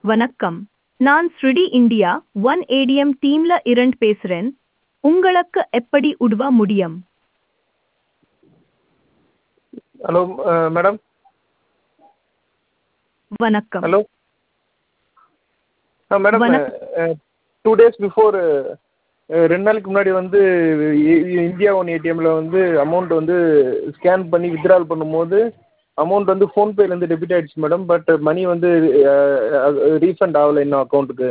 வணக்கம் நான் ஸ்ருடி இந்தியா ஒன் ஏடிஎம் டீம்ல இருந்து பேசுறேன் உங்களுக்கு எப்படி உதவ முடியும் ஹலோ மேடம் வணக்கம் ஹலோ ஆ மேடம் வணக்கம். டூ டேஸ் பிஃபோர் ரெண்டு நாளைக்கு முன்னாடி வந்து இ- இந்தியா ஒன் ஏடிஎம்மில் வந்து அமௌண்ட் வந்து ஸ்கேன் பண்ணி வித்ட்ரால் பண்ணும்போது அமௌண்ட் வந்து ஃபோன்பேலேருந்து டெபிட் ஆயிடுச்சு மேடம் பட் மணி வந்து ரீஃபண்ட் ஆகலை இன்னும் அக்கௌண்ட்டுக்கு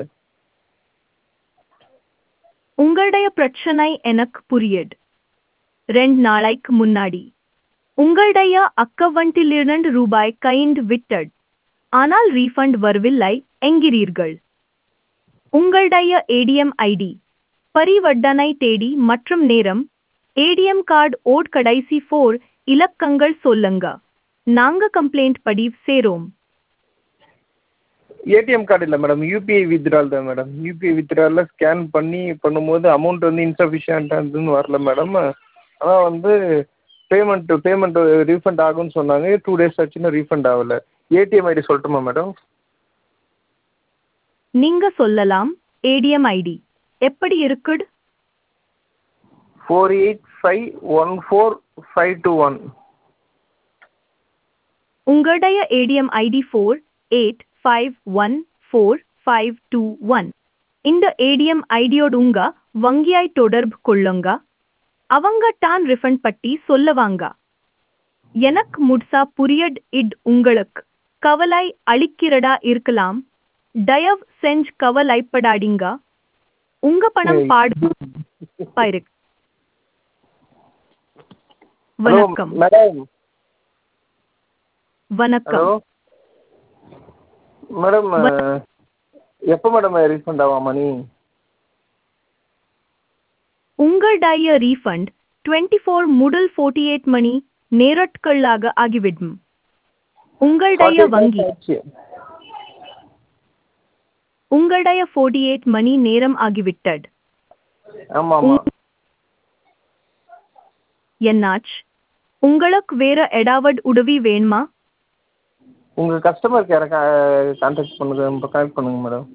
உங்களுடைய பிரச்சனை எனக்கு புரியுது ரெண்டு நாளைக்கு முன்னாடி உங்களுடைய அக்கவுண்டிலிருந்து ரூபாய் கைந்து விட்டது ஆனால் ரீஃபண்ட் வரவில்லை என்கிறீர்கள் உங்களுடைய ஏடிஎம் ஐடி பரிவர்த்தனை தேதி மற்றும் நேரம் ஏடிஎம் கார்டு ஓட் கடைசி ஃபோர் இலக்கங்கள் சொல்லுங்க நாங்க கம்ப்ளைண்ட் பதிவு சேரோம் ஏடிஎம் கார்டு இல்லை மேடம் யூபிஐ வித்ட்ரால் தான் மேடம் யூபிஐ வித்ட்ராலில் ஸ்கேன் பண்ணி பண்ணும்போது அமௌண்ட் வந்து இன்சஃபிஷியண்ட்டாக இருந்துன்னு வரல மேடம் ஆனால் வந்து பேமெண்ட் பேமெண்ட் ரீஃபண்ட் ஆகும்னு சொன்னாங்க டூ டேஸ் ஆச்சுன்னா ரீஃபண்ட் ஆகலை ஏடிஎம் ஐடி சொல்லட்டுமா மேடம் நீங்க சொல்லலாம் ஏடிஎம் ஐடி எப்படி இருக்குது four eight five one four five two one உங்களுடைய ATM ID four eight five one four five two one இந்த ஏடிஎம் ஐடியோடு உங்க வங்கியாய் தொடர்பு கொள்ளுங்க அவங்க தான் ரிஃபண்ட் பட்டி சொல்லுவாங்க எனக்கு முட்சா புரியட் இட் உங்களுக்கு கவலை அளிக்கிறதா இருக்கலாம் தயவு செஞ்சு கவலைப்படாதீங்க உங்க பணம் பாடு இருக்கு ஹலோ வணக்கம் மேடம் வணக்கம் ஹலோ மேடம் எப்போ மேடம் ரீஃபண்ட் ஆகும் மணி உங்களுடைய ரீஃபண்ட் டுவெண்ட்டி ஃபோர் முதல் ஃபோர்ட்டி எயிட் மணி நேரட்களாக ஆகிவிடும் உங்களுடைய வங்கி உங்களுடைய ஃபோர்ட்டி எயிட் மணி நேரம் ஆகிவிட்டது ஆமாம் ஆமாம் என்னாச்சு உங்களுக்கு வேற ஏதாவது உதவி வேணுமா உங்கள் கஸ்டமர் கேரை கான்டாக்ட் பண்ணுங்க கனெக்ட் பண்ணுங்க மேடம்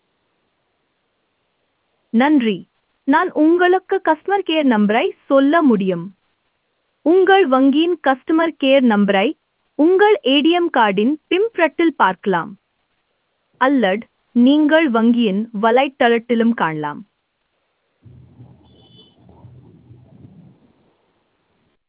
நன்றி நான் உங்களுக்கு கஸ்டமர் கேர் நம்பரை சொல்ல முடியும் உங்கள் வங்கியின் கஸ்டமர் கேர் நம்பரை உங்கள் ஏடிஎம் கார்டின் பின்பற்றத்தில் பார்க்கலாம் அல்லது நீங்கள் வங்கியின் வலைத்தளத்திலும் காணலாம்